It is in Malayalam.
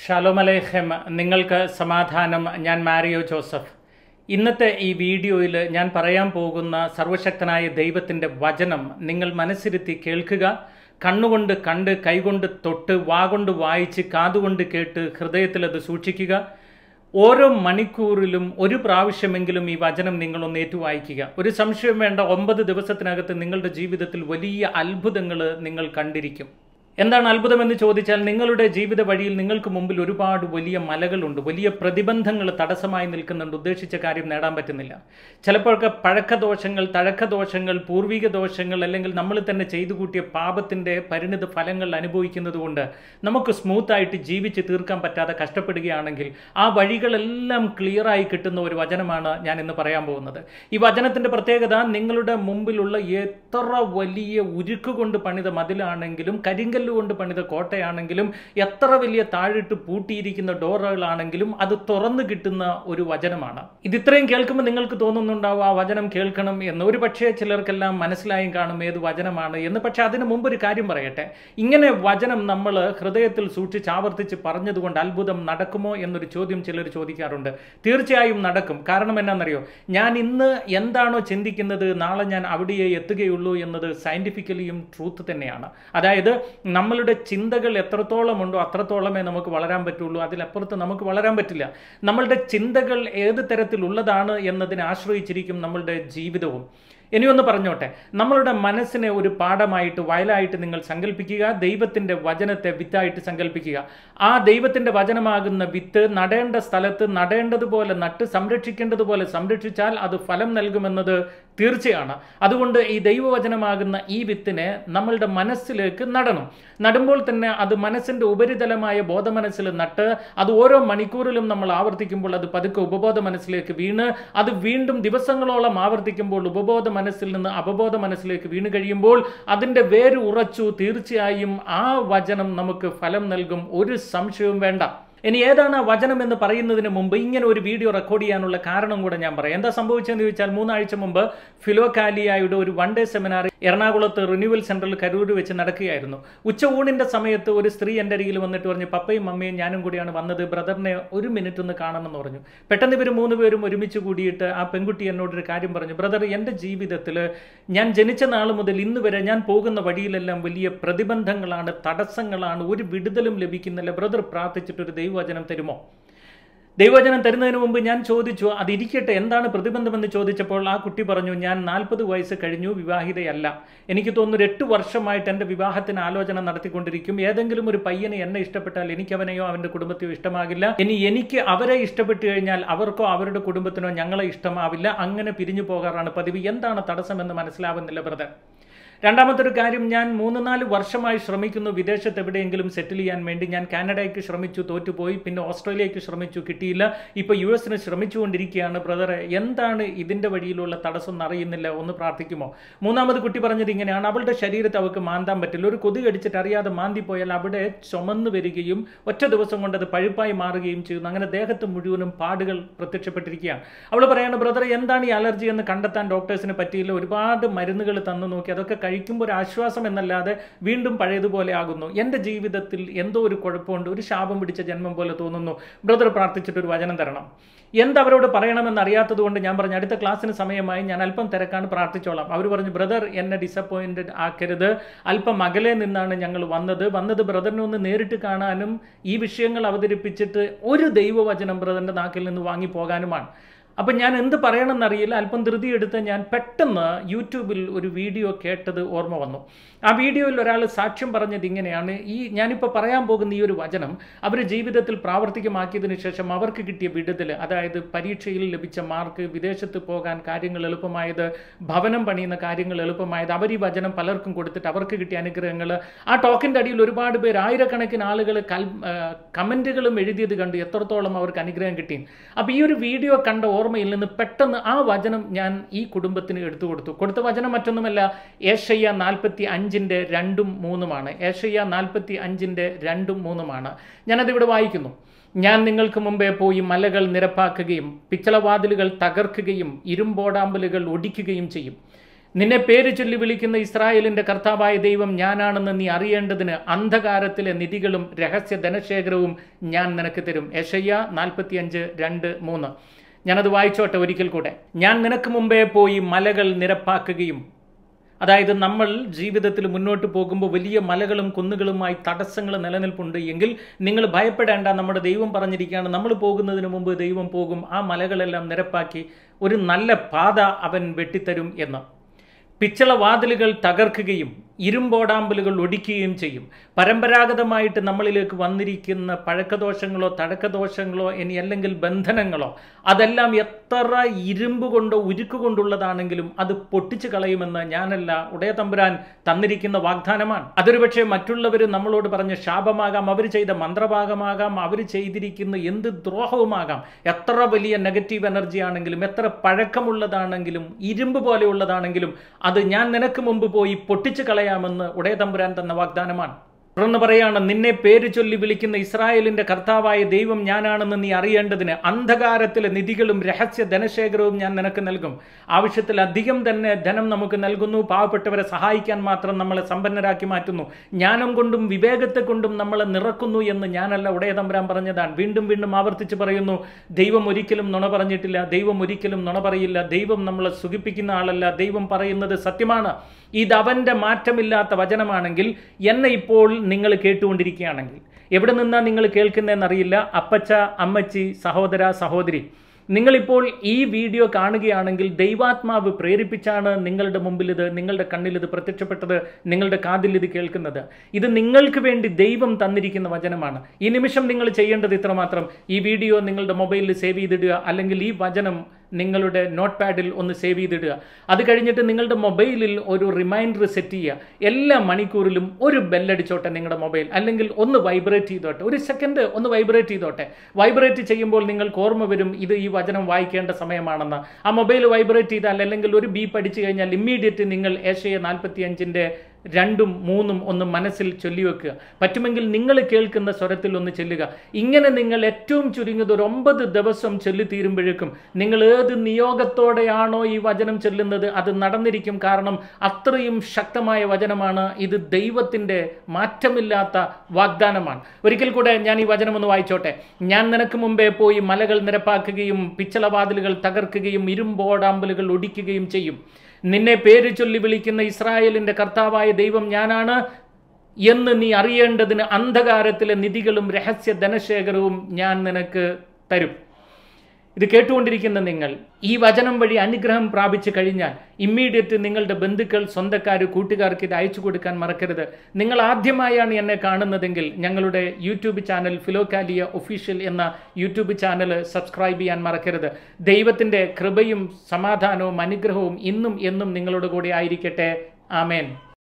ഷാലോം അലേഖം നിങ്ങൾക്ക് സമാധാനം ഞാൻ മാരിയോ ജോസഫ് ഇന്നത്തെ ഈ വീഡിയോയിൽ ഞാൻ പറയാൻ പോകുന്ന സർവശക്തനായ ദൈവത്തിൻ്റെ വചനം നിങ്ങൾ മനസ്സിരുത്തി കേൾക്കുക കണ്ണുകൊണ്ട് കണ്ട് കൈകൊണ്ട് തൊട്ട് വാഗൊണ്ട് വായിച്ച് കാതുകൊണ്ട് കേട്ട് ഹൃദയത്തിൽ അത് സൂക്ഷിക്കുക ഓരോ മണിക്കൂറിലും ഒരു പ്രാവശ്യമെങ്കിലും ഈ വചനം നിങ്ങളൊന്ന് ഏറ്റുവായിക്കുക ഒരു സംശയം വേണ്ട ഒമ്പത് ദിവസത്തിനകത്ത് നിങ്ങളുടെ ജീവിതത്തിൽ വലിയ അത്ഭുതങ്ങൾ നിങ്ങൾ കണ്ടിരിക്കും എന്താണ് അത്ഭുതമെന്ന് ചോദിച്ചാൽ നിങ്ങളുടെ ജീവിത വഴിയിൽ നിങ്ങൾക്ക് മുമ്പിൽ ഒരുപാട് വലിയ മലകളുണ്ട് വലിയ പ്രതിബന്ധങ്ങൾ തടസ്സമായി നിൽക്കുന്നുണ്ട് ഉദ്ദേശിച്ച കാര്യം നേടാൻ പറ്റുന്നില്ല ചിലപ്പോഴൊക്കെ പഴക്കദോഷങ്ങൾ തഴക്കദോഷങ്ങൾ പൂർവിക ദോഷങ്ങൾ അല്ലെങ്കിൽ നമ്മൾ തന്നെ ചെയ്തു കൂട്ടിയ പാപത്തിൻ്റെ പരിണിത ഫലങ്ങൾ അനുഭവിക്കുന്നത് കൊണ്ട് നമുക്ക് സ്മൂത്തായിട്ട് ജീവിച്ച് തീർക്കാൻ പറ്റാതെ കഷ്ടപ്പെടുകയാണെങ്കിൽ ആ വഴികളെല്ലാം ക്ലിയറായി കിട്ടുന്ന ഒരു വചനമാണ് ഞാൻ ഇന്ന് പറയാൻ പോകുന്നത് ഈ വചനത്തിൻ്റെ പ്രത്യേകത നിങ്ങളുടെ മുമ്പിലുള്ള എത്ര വലിയ ഉരുക്ക് കൊണ്ട് പണിത മതിലാണെങ്കിലും കരിങ്കൽ കൊണ്ട് പണിത കോട്ടയാണെങ്കിലും എത്ര വലിയ താഴിട്ട് പൂട്ടിയിരിക്കുന്ന ഡോറുകളാണെങ്കിലും അത് തുറന്നു കിട്ടുന്ന ഒരു വചനമാണ് ഇത് ഇത്രയും കേൾക്കുമ്പോൾ നിങ്ങൾക്ക് തോന്നുന്നുണ്ടാവും ആ വചനം കേൾക്കണം എന്ന് ഒരു പക്ഷേ ചിലർക്കെല്ലാം മനസ്സിലായും കാണും ഏത് വചനമാണ് എന്ന് പക്ഷേ അതിന് മുമ്പ് ഒരു കാര്യം പറയട്ടെ ഇങ്ങനെ വചനം നമ്മൾ ഹൃദയത്തിൽ സൂക്ഷിച്ച് ആവർത്തിച്ച് പറഞ്ഞതുകൊണ്ട് അത്ഭുതം നടക്കുമോ എന്നൊരു ചോദ്യം ചിലർ ചോദിക്കാറുണ്ട് തീർച്ചയായും നടക്കും കാരണം എന്നാണെന്നറിയോ ഞാൻ ഇന്ന് എന്താണോ ചിന്തിക്കുന്നത് നാളെ ഞാൻ അവിടെയേ എത്തുകയുള്ളൂ എന്നത് സയൻറ്റിഫിക്കലിയും ട്രൂത്ത് തന്നെയാണ് അതായത് നമ്മളുടെ ചിന്തകൾ എത്രത്തോളം ഉണ്ടോ അത്രത്തോളമേ നമുക്ക് വളരാൻ പറ്റുള്ളൂ അതിലപ്പുറത്ത് നമുക്ക് വളരാൻ പറ്റില്ല നമ്മളുടെ ചിന്തകൾ ഏത് തരത്തിലുള്ളതാണ് എന്നതിനെ ആശ്രയിച്ചിരിക്കും നമ്മളുടെ ജീവിതവും ഇനിയൊന്ന് പറഞ്ഞോട്ടെ നമ്മളുടെ മനസ്സിനെ ഒരു പാഠമായിട്ട് വയലായിട്ട് നിങ്ങൾ സങ്കല്പിക്കുക ദൈവത്തിൻ്റെ വചനത്തെ വിത്തായിട്ട് സങ്കല്പിക്കുക ആ ദൈവത്തിൻ്റെ വചനമാകുന്ന വിത്ത് നടേണ്ട സ്ഥലത്ത് നടേണ്ടതുപോലെ നട്ട് സംരക്ഷിക്കേണ്ടതുപോലെ സംരക്ഷിച്ചാൽ അത് ഫലം നൽകുമെന്നത് തീർച്ചയാണ് അതുകൊണ്ട് ഈ ദൈവവചനമാകുന്ന ഈ വിത്തിനെ നമ്മളുടെ മനസ്സിലേക്ക് നടണം നടുമ്പോൾ തന്നെ അത് മനസ്സിൻ്റെ ഉപരിതലമായ ബോധമനസ്സിൽ നട്ട് അത് ഓരോ മണിക്കൂറിലും നമ്മൾ ആവർത്തിക്കുമ്പോൾ അത് പതുക്കെ ഉപബോധ മനസ്സിലേക്ക് വീണ് അത് വീണ്ടും ദിവസങ്ങളോളം ആവർത്തിക്കുമ്പോൾ ഉപബോധ മനസ്സിൽ നിന്ന് അപബോധ മനസ്സിലേക്ക് വീണ് കഴിയുമ്പോൾ അതിൻ്റെ വേര് ഉറച്ചു തീർച്ചയായും ആ വചനം നമുക്ക് ഫലം നൽകും ഒരു സംശയവും വേണ്ട ഇനി ഏതാണ് ആ വചനം എന്ന് പറയുന്നതിന് മുമ്പ് ഇങ്ങനെ ഒരു വീഡിയോ റെക്കോർഡ് ചെയ്യാനുള്ള കാരണം കൂടെ ഞാൻ പറയാം എന്താ സംഭവിച്ചതെന്ന് ചോദിച്ചാൽ മൂന്നാഴ്ച മുമ്പ് ഫിലോകാലിയായുടെ ഒരു വൺ ഡേ സെമിനാർ എറണാകുളത്ത് റിന്യൂവൽ സെൻറ്ററിൽ കരൂർ വെച്ച് നടക്കുകയായിരുന്നു ഉച്ച ഊണിൻ്റെ സമയത്ത് ഒരു സ്ത്രീ എൻ്റെ അരികിൽ വന്നിട്ട് പറഞ്ഞു പപ്പയും അമ്മയും ഞാനും കൂടിയാണ് വന്നത് ബ്രദറിനെ ഒരു മിനിറ്റ് ഒന്ന് കാണണമെന്ന് പറഞ്ഞു പെട്ടെന്ന് ഇവർ മൂന്ന് പേരും ഒരുമിച്ച് കൂടിയിട്ട് ആ പെൺകുട്ടി എന്നോടൊരു കാര്യം പറഞ്ഞു ബ്രദർ എൻ്റെ ജീവിതത്തിൽ ഞാൻ ജനിച്ച നാൾ മുതൽ ഇന്ന് വരെ ഞാൻ പോകുന്ന വഴിയിലെല്ലാം വലിയ പ്രതിബന്ധങ്ങളാണ് തടസ്സങ്ങളാണ് ഒരു വിടുതലും ലഭിക്കുന്നില്ല ബ്രദർ പ്രാർത്ഥിച്ചിട്ടൊരു ദൈവവചനം തരുമോ ദൈവവചനം തരുന്നതിന് മുമ്പ് ഞാൻ ചോദിച്ചു അതിരിക്കട്ടെ എന്താണ് പ്രതിബന്ധമെന്ന് ചോദിച്ചപ്പോൾ ആ കുട്ടി പറഞ്ഞു ഞാൻ നാൽപ്പത് വയസ്സ് കഴിഞ്ഞു വിവാഹിതയല്ല എനിക്ക് തോന്നുന്നു ഒരു എട്ട് വർഷമായിട്ട് എൻ്റെ വിവാഹത്തിന് ആലോചന നടത്തിക്കൊണ്ടിരിക്കും ഏതെങ്കിലും ഒരു പയ്യനെ എന്നെ ഇഷ്ടപ്പെട്ടാൽ എനിക്ക് അവനെയോ അവൻ്റെ കുടുംബത്തെയോ ഇഷ്ടമാകില്ല ഇനി എനിക്ക് അവരെ ഇഷ്ടപ്പെട്ടു കഴിഞ്ഞാൽ അവർക്കോ അവരുടെ കുടുംബത്തിനോ ഞങ്ങളെ ഇഷ്ടമാവില്ല അങ്ങനെ പിരിഞ്ഞു പോകാറാണ് പതിവ് എന്താണ് തടസ്സമെന്ന് മനസ്സിലാവുന്നില്ല ബ്രദർ രണ്ടാമത്തെ ഒരു കാര്യം ഞാൻ മൂന്ന് നാല് വർഷമായി ശ്രമിക്കുന്നു വിദേശത്ത് എവിടെയെങ്കിലും സെറ്റിൽ ചെയ്യാൻ വേണ്ടി ഞാൻ കാനഡയ്ക്ക് ശ്രമിച്ചു തോറ്റുപോയി പിന്നെ ഓസ്ട്രേലിയക്ക് ശ്രമിച്ചു കിട്ടിയില്ല ഇപ്പോൾ യു എസിന് ശ്രമിച്ചുകൊണ്ടിരിക്കുകയാണ് ബ്രദറെ എന്താണ് ഇതിൻ്റെ വഴിയിലുള്ള തടസ്സം അറിയുന്നില്ല ഒന്ന് പ്രാർത്ഥിക്കുമോ മൂന്നാമത് കുട്ടി പറഞ്ഞത് ഇങ്ങനെയാണ് അവളുടെ ശരീരത്തെ അവൾക്ക് മാന്താൻ പറ്റില്ല ഒരു കൊതു കടിച്ചിട്ട് അറിയാതെ മാന്തി പോയാൽ അവിടെ ചുമന്നു വരികയും ഒറ്റ ദിവസം കൊണ്ട് അത് പഴുപ്പായി മാറുകയും ചെയ്യുന്നു അങ്ങനെ ദേഹത്ത് മുഴുവനും പാടുകൾ പ്രത്യക്ഷപ്പെട്ടിരിക്കുകയാണ് അവൾ പറയാണ് ബ്രദറെ എന്താണ് ഈ അലർജി എന്ന് കണ്ടെത്താൻ ഡോക്ടേഴ്സിന് പറ്റിയില്ല ഒരുപാട് മരുന്നുകൾ തന്നു നോക്കി അതൊക്കെ കഴിക്കുമ്പോൾ ഒരു ആശ്വാസം എന്നല്ലാതെ വീണ്ടും പഴയതുപോലെ ആകുന്നു എൻ്റെ ജീവിതത്തിൽ എന്തോ ഒരു കുഴപ്പമുണ്ട് ഒരു ശാപം പിടിച്ച ജന്മം പോലെ തോന്നുന്നു ബ്രദർ പ്രാർത്ഥിച്ചിട്ട് ഒരു വചനം തരണം എന്തവരോട് പറയണമെന്ന് അറിയാത്തത് കൊണ്ട് ഞാൻ പറഞ്ഞു അടുത്ത ക്ലാസ്സിന് സമയമായി ഞാൻ അല്പം തിരക്കാണ് പ്രാർത്ഥിച്ചോളാം അവർ പറഞ്ഞു ബ്രദർ എന്നെ ഡിസപ്പോയിൻറ്റഡ് ആക്കരുത് അല്പം അകലെ നിന്നാണ് ഞങ്ങൾ വന്നത് വന്നത് ബ്രദറിനെ ഒന്ന് നേരിട്ട് കാണാനും ഈ വിഷയങ്ങൾ അവതരിപ്പിച്ചിട്ട് ഒരു ദൈവവചനം ബ്രദറിൻ്റെ നാക്കിൽ നിന്ന് വാങ്ങി പോകാനുമാണ് അപ്പം ഞാൻ എന്ത് പറയണമെന്നറിയില്ല അല്പം ധൃതി എടുത്ത് ഞാൻ പെട്ടെന്ന് യൂട്യൂബിൽ ഒരു വീഡിയോ കേട്ടത് ഓർമ്മ വന്നു ആ വീഡിയോയിൽ ഒരാൾ സാക്ഷ്യം പറഞ്ഞത് ഇങ്ങനെയാണ് ഈ ഞാനിപ്പോൾ പറയാൻ പോകുന്ന ഈ ഒരു വചനം അവർ ജീവിതത്തിൽ പ്രാവർത്തികമാക്കിയതിന് ശേഷം അവർക്ക് കിട്ടിയ വിടുതൽ അതായത് പരീക്ഷയിൽ ലഭിച്ച മാർക്ക് വിദേശത്ത് പോകാൻ കാര്യങ്ങൾ എളുപ്പമായത് ഭവനം പണിയുന്ന കാര്യങ്ങൾ എളുപ്പമായത് അവർ ഈ വചനം പലർക്കും കൊടുത്തിട്ട് അവർക്ക് കിട്ടിയ അനുഗ്രഹങ്ങൾ ആ ടോക്കിൻ്റെ അടിയിൽ ഒരുപാട് പേര് ആയിരക്കണക്കിന് ആളുകൾ കൽ കമൻറ്റുകളും എഴുതിയത് കണ്ട് എത്രത്തോളം അവർക്ക് അനുഗ്രഹം കിട്ടി അപ്പോൾ ഈ ഒരു വീഡിയോ കണ്ട ഓർമ്മയിൽ നിന്ന് പെട്ടെന്ന് ആ വചനം ഞാൻ ഈ കുടുംബത്തിന് എടുത്തു കൊടുത്തു കൊടുത്ത വചനം മറ്റൊന്നുമല്ല ഏഷയ്യ നാൽപ്പത്തി അഞ്ചിൻ്റെ രണ്ടും മൂന്നുമാണ് ഏഷയ്യ നാൽപ്പത്തി അഞ്ചിൻ്റെ രണ്ടും മൂന്നുമാണ് ഞാനതിവിടെ വായിക്കുന്നു ഞാൻ നിങ്ങൾക്ക് മുമ്പേ പോയി മലകൾ നിരപ്പാക്കുകയും പിച്ചളവാതിലുകൾ തകർക്കുകയും ഇരുമ്പോടാമ്പലുകൾ ഒടിക്കുകയും ചെയ്യും നിന്നെ പേര് ചൊല്ലി വിളിക്കുന്ന ഇസ്രായേലിന്റെ കർത്താവായ ദൈവം ഞാനാണെന്ന് നീ അറിയേണ്ടതിന് അന്ധകാരത്തിലെ നിധികളും രഹസ്യ ധനശേഖരവും ഞാൻ നിനക്ക് തരും യശയ്യ നാൽപ്പത്തിയഞ്ച് രണ്ട് മൂന്ന് ഞാനത് വായിച്ചോട്ടെ ഒരിക്കൽ കൂടെ ഞാൻ നിനക്ക് മുമ്പേ പോയി മലകൾ നിരപ്പാക്കുകയും അതായത് നമ്മൾ ജീവിതത്തിൽ മുന്നോട്ട് പോകുമ്പോൾ വലിയ മലകളും കുന്നുകളുമായി തടസ്സങ്ങൾ നിലനിൽപ്പുണ്ട് എങ്കിൽ നിങ്ങൾ ഭയപ്പെടേണ്ട നമ്മുടെ ദൈവം പറഞ്ഞിരിക്കുകയാണ് നമ്മൾ പോകുന്നതിന് മുമ്പ് ദൈവം പോകും ആ മലകളെല്ലാം നിരപ്പാക്കി ഒരു നല്ല പാത അവൻ വെട്ടിത്തരും എന്ന് പിച്ചളവാതിലുകൾ തകർക്കുകയും ഇരുമ്പോടാമ്പലുകൾ ഒടിക്കുകയും ചെയ്യും പരമ്പരാഗതമായിട്ട് നമ്മളിലേക്ക് വന്നിരിക്കുന്ന പഴക്കദോഷങ്ങളോ തഴക്കദോഷങ്ങളോ ഇനി അല്ലെങ്കിൽ ബന്ധനങ്ങളോ അതെല്ലാം എത്ര ഇരുമ്പ് കൊണ്ടോ ഉരുക്ക് കൊണ്ടുള്ളതാണെങ്കിലും അത് പൊട്ടിച്ചു കളയുമെന്ന് ഞാനല്ല ഉടയ തമ്പുരാൻ തന്നിരിക്കുന്ന വാഗ്ദാനമാണ് അതൊരു പക്ഷേ മറ്റുള്ളവർ നമ്മളോട് പറഞ്ഞ ശാപമാകാം അവർ ചെയ്ത മന്ത്രഭാഗമാകാം അവർ ചെയ്തിരിക്കുന്ന എന്ത് ദ്രോഹവുമാകാം എത്ര വലിയ നെഗറ്റീവ് എനർജി ആണെങ്കിലും എത്ര പഴക്കമുള്ളതാണെങ്കിലും ഇരുമ്പ് പോലെയുള്ളതാണെങ്കിലും അത് ഞാൻ നിനക്ക് മുമ്പ് പോയി പൊട്ടിച്ചു കളയാമെന്ന് ഉടയ തമ്പുരാൻ തന്ന വാഗ്ദാനമാണ് തുടർന്ന് പറയാണ് നിന്നെ പേര് ചൊല്ലി വിളിക്കുന്ന ഇസ്രായേലിന്റെ കർത്താവായ ദൈവം ഞാനാണെന്ന് നീ അറിയേണ്ടതിന് അന്ധകാരത്തിലെ നിധികളും രഹസ്യ ധനശേഖരവും ഞാൻ നിനക്ക് നൽകും ആവശ്യത്തിൽ അധികം തന്നെ ധനം നമുക്ക് നൽകുന്നു പാവപ്പെട്ടവരെ സഹായിക്കാൻ മാത്രം നമ്മളെ സമ്പന്നരാക്കി മാറ്റുന്നു ജ്ഞാനം കൊണ്ടും വിവേകത്തെ കൊണ്ടും നമ്മളെ നിറക്കുന്നു എന്ന് ഞാനല്ല ഉടയ തമ്പുരാൻ പറഞ്ഞതാണ് വീണ്ടും വീണ്ടും ആവർത്തിച്ച് പറയുന്നു ദൈവം ഒരിക്കലും നുണ പറഞ്ഞിട്ടില്ല ദൈവം ഒരിക്കലും നുണ പറയില്ല ദൈവം നമ്മളെ സുഖിപ്പിക്കുന്ന ആളല്ല ദൈവം പറയുന്നത് സത്യമാണ് ഇത് അവൻ്റെ മാറ്റമില്ലാത്ത വചനമാണെങ്കിൽ എന്നെ ഇപ്പോൾ നിങ്ങൾ കേട്ടുകൊണ്ടിരിക്കുകയാണെങ്കിൽ എവിടെ നിന്നാണ് നിങ്ങൾ കേൾക്കുന്നതെന്നറിയില്ല അപ്പച്ച അമ്മച്ചി സഹോദര സഹോദരി നിങ്ങളിപ്പോൾ ഈ വീഡിയോ കാണുകയാണെങ്കിൽ ദൈവാത്മാവ് പ്രേരിപ്പിച്ചാണ് നിങ്ങളുടെ മുമ്പിൽ ഇത് നിങ്ങളുടെ കണ്ണിൽ ഇത് പ്രത്യക്ഷപ്പെട്ടത് നിങ്ങളുടെ കാതിൽ ഇത് കേൾക്കുന്നത് ഇത് നിങ്ങൾക്ക് വേണ്ടി ദൈവം തന്നിരിക്കുന്ന വചനമാണ് ഈ നിമിഷം നിങ്ങൾ ചെയ്യേണ്ടത് ഇത്രമാത്രം ഈ വീഡിയോ നിങ്ങളുടെ മൊബൈലിൽ സേവ് ചെയ്തിടുക അല്ലെങ്കിൽ ഈ വചനം നിങ്ങളുടെ നോട്ട് പാഡിൽ ഒന്ന് സേവ് ചെയ്തിടുക അത് കഴിഞ്ഞിട്ട് നിങ്ങളുടെ മൊബൈലിൽ ഒരു റിമൈൻഡർ സെറ്റ് ചെയ്യുക എല്ലാ മണിക്കൂറിലും ഒരു ബെല്ലടിച്ചോട്ടെ നിങ്ങളുടെ മൊബൈൽ അല്ലെങ്കിൽ ഒന്ന് വൈബ്രേറ്റ് ചെയ്തോട്ടെ ഒരു സെക്കൻഡ് ഒന്ന് വൈബ്രേറ്റ് ചെയ്തോട്ടെ വൈബ്രേറ്റ് ചെയ്യുമ്പോൾ നിങ്ങൾക്ക് ഓർമ്മ വരും ഇത് ഈ വചനം വായിക്കേണ്ട സമയമാണെന്ന് ആ മൊബൈൽ വൈബ്രേറ്റ് ചെയ്താൽ അല്ലെങ്കിൽ ഒരു ബീപ്പ് അടിച്ചു കഴിഞ്ഞാൽ ഇമ്മീഡിയറ്റ് നിങ്ങൾ ഏഷ്യ നാൽപ്പത്തി അഞ്ചിൻ്റെ രണ്ടും മൂന്നും ഒന്ന് മനസ്സിൽ ചൊല്ലിവെക്കുക പറ്റുമെങ്കിൽ നിങ്ങൾ കേൾക്കുന്ന സ്വരത്തിൽ ഒന്ന് ചെല്ലുക ഇങ്ങനെ നിങ്ങൾ ഏറ്റവും ചുരുങ്ങിയത് ഒരു ഒമ്പത് ദിവസം ചൊല്ലി തീരുമ്പോഴേക്കും നിങ്ങൾ ഏത് നിയോഗത്തോടെയാണോ ഈ വചനം ചൊല്ലുന്നത് അത് നടന്നിരിക്കും കാരണം അത്രയും ശക്തമായ വചനമാണ് ഇത് ദൈവത്തിൻ്റെ മാറ്റമില്ലാത്ത വാഗ്ദാനമാണ് ഒരിക്കൽ കൂടെ ഞാൻ ഈ വചനം ഒന്ന് വായിച്ചോട്ടെ ഞാൻ നിനക്ക് മുമ്പേ പോയി മലകൾ നിരപ്പാക്കുകയും പിച്ചളവാതിലുകൾ തകർക്കുകയും ഇരുമ്പോടാമ്പലുകൾ ഒടിക്കുകയും ചെയ്യും നിന്നെ പേര് ചൊല്ലി വിളിക്കുന്ന ഇസ്രായേലിന്റെ കർത്താവായ ദൈവം ഞാനാണ് എന്ന് നീ അറിയേണ്ടതിന് അന്ധകാരത്തിലെ നിധികളും രഹസ്യ ധനശേഖരവും ഞാൻ നിനക്ക് തരും ഇത് കേട്ടുകൊണ്ടിരിക്കുന്ന നിങ്ങൾ ഈ വചനം വഴി അനുഗ്രഹം പ്രാപിച്ചു കഴിഞ്ഞാൽ ഇമ്മീഡിയറ്റ് നിങ്ങളുടെ ബന്ധുക്കൾ സ്വന്തക്കാർ കൂട്ടുകാർക്ക് ഇത് അയച്ചു കൊടുക്കാൻ മറക്കരുത് നിങ്ങൾ ആദ്യമായാണ് എന്നെ കാണുന്നതെങ്കിൽ ഞങ്ങളുടെ യൂട്യൂബ് ചാനൽ ഫിലോകാലിയ ഒഫീഷ്യൽ എന്ന യൂട്യൂബ് ചാനൽ സബ്സ്ക്രൈബ് ചെയ്യാൻ മറക്കരുത് ദൈവത്തിൻ്റെ കൃപയും സമാധാനവും അനുഗ്രഹവും ഇന്നും എന്നും നിങ്ങളുടെ കൂടെ ആയിരിക്കട്ടെ ആമേൻ